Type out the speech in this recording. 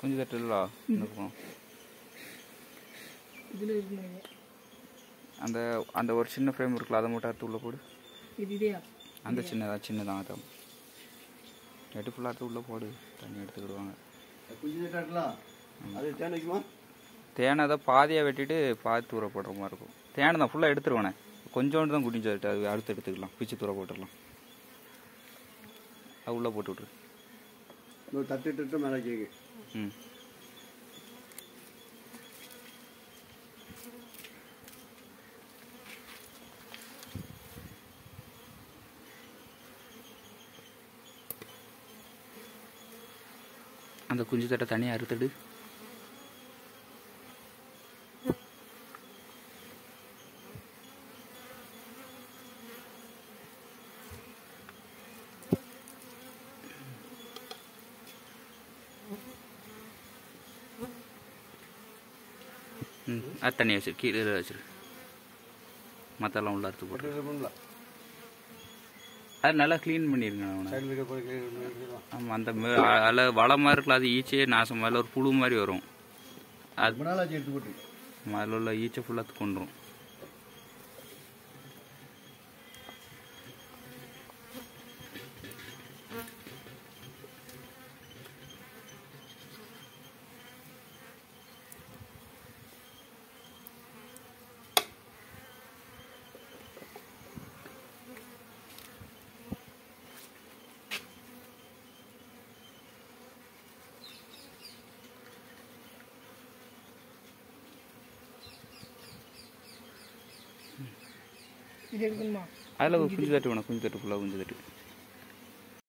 குஞ்சு தட்டு இல்லா இந்த பக்கம் இதில் இருக்குங்க அந்த அந்த ஒரு சின்ன ஃப்ரேம் இருக்குல்ல அதை மட்டும் எடுத்து உள்ளே போடு இது இதையா அந்த சின்னதா சின்னதான் அதான் நெட்டு ஃபுல்லாக எடுத்து உள்ளே போடு தண்ணி எடுத்துக்கிடுவாங்க குஞ்சு தட்டலாம் அது தேன் வைக்குமா தேனை தான் பாதியாக வெட்டிட்டு பாதி தூர போடுற மாதிரி இருக்கும் தேனை தான் ஃபுல்லாக எடுத்துருவேனே கொஞ்சோண்டு தான் குடிஞ்சு அது அது அடுத்து எடுத்துக்கலாம் பிச்சு தூர போட்டுடலாம் அது உள்ளே போட்டு விட்ரு இன்னொரு தட்டு இட்டு மேலே கேக்கு ம் அந்த குஞ்சு தட்டை தனியாக அறுத்துடு ம் அது தனியாக வச்சிரு கீழே இதில் வச்சிரு மற்றெல்லாம் உள்ள அறுத்து போட்டு பண்ணல அது நல்லா க்ளீன் பண்ணிருங்க அவனை சைடில் இருக்க போய் clean ஆமாம் அந்த மே- அ- அதில் வலை மாதிரி இருக்குல்ல அது ஈச்சே நாசம் அதில் ஒரு புழு மாதிரி வரும் அது ரொம்ப நாள் ஆச்சு எடுத்து போட்டு அதில் உள்ள ஈச்சை ஃபுல்லாக கொண்டுரும் இது எடுக்கணுமா அதில் குஞ்சு தட்டு வேணும் குஞ்சு தட்டு ஃபுல்லாக குஞ்சு தட்டு